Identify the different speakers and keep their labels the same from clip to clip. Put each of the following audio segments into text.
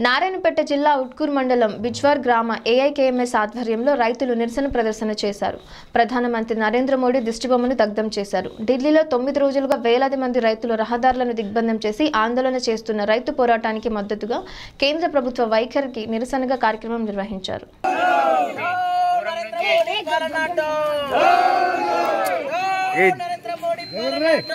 Speaker 1: నారాయణపేట జిల్లా ఉట్కూరు మండలం బిజ్వార్ గ్రామ ఏఐకేఎంఎస్ ఆధ్వర్యంలో రైతులు నిరసన ప్రదర్శన చేశారు ప్రధానమంత్రి నరేంద్ర మోడీ దిష్టిబొమ్మను దగ్ధం చేశారు ఢిల్లీలో తొమ్మిది రోజులుగా వేలాది మంది రైతులు రహదారులను దిగ్బంధం చేసి ఆందోళన చేస్తున్న రైతు పోరాటానికి మద్దతుగా కేంద్ర ప్రభుత్వ వైఖరికి నిరసనగా కార్యక్రమం నిర్వహించారు
Speaker 2: నరేంద్ర మోడీ గలనాటో నరేంద్ర మోడీ పోరాటో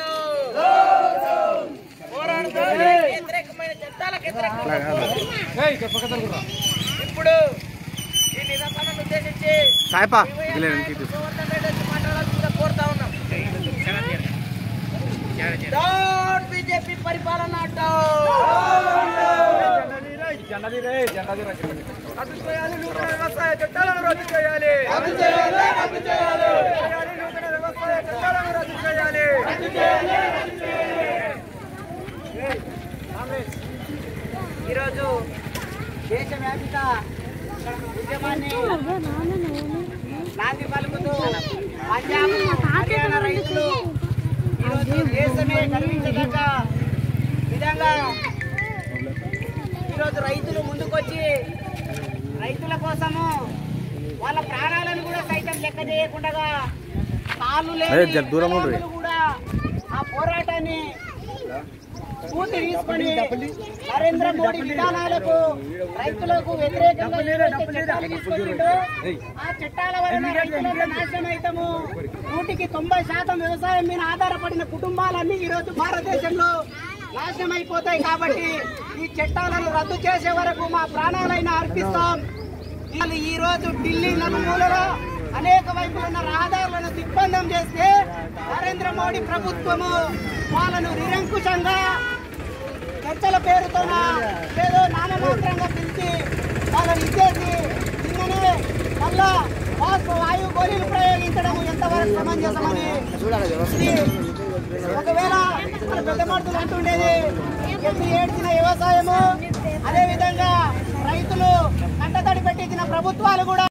Speaker 2: పోరాడుతోంది వ్యతిరేకమైన చట్టాలకు వ్యతిరేకంగా ఇప్పుడు ఈ నిరసనను ఉద్దేశించి
Speaker 3: సాయపా
Speaker 2: గవర్నర్ రెడ్డి వచ్చి మాట్లాడాల్సిందిగా కోరుతా ఉన్నాం డౌన్ బీజేపీ పరిపాలన రద్దు చేయాలి నూతన వ్యవసాయ చట్టాలను రద్దు చేయాలి రద్దు చేయాలి రద్దు చేయాలి నూతన వ్యవసాయ చట్టాలను రద్దు చేయాలి ఈరోజు దేశవ్యాప్త ఉద్యమాన్ని నాంది పలుకుతూ పంజాబ్ హర్యానా రైతులు ఈరోజు దేశమే గర్వించదగ్గ విధంగా ఈరోజు రైతులు ముందుకొచ్చి రైతుల కోసము వాళ్ళ ప్రాణాలను కూడా సైతం లెక్క చేయకుండా కాళ్ళు
Speaker 3: అదే
Speaker 2: లేని
Speaker 3: జర దూరం ఉండు.
Speaker 2: వికలాంగులు కూడా ఆ పోరాటాన్ని పూర్తి తీసుకొని నరేంద్ర మోడీ విధానాలకు రైతులకు వ్యతిరేకంగా ఏవైతే చట్టాలు తీసుకొచ్చిండో, ఆ చట్టాల వలన రైతులంతా నాశనం అవుతాము నూటికి తొంభై శాతం వ్యవసాయం మీద ఆధారపడిన కుటుంబాలన్నీ ఈ రోజు భారతదేశంలో నాశనం అయిపోతాయి కాబట్టి ఈ చట్టాలను రద్దు చేసే వరకు మా ప్రాణాలైనా అర్పిస్తాం వాళ్ళు ఈ రోజు ఢిల్లీ నలుమూలలో అనేక వైపుల ఉన్న రహదారులను దిగ్బంధం చేస్తే నరేంద్ర మోడీ ప్రభుత్వము వాళ్ళను నిరంకుశంగా చర్చల పేరుతోన ఏదో నామమాత్రంగా పిలిచి వాళ్ళని ఇచ్చేసి నిన్ననే మళ్ళా వాస్తు వాయు గోళీలు ప్రయోగించడం ఎంతవరకు సమంజసమని ఇది ఒకవేళ మన పెద్ద మనుషులు అంటుండేది ఎన్ని ఏడ్చిన వ్యవసాయము అదే విధంగా రైతులు కంటతడి పెట్టించిన ప్రభుత్వాలు కూడా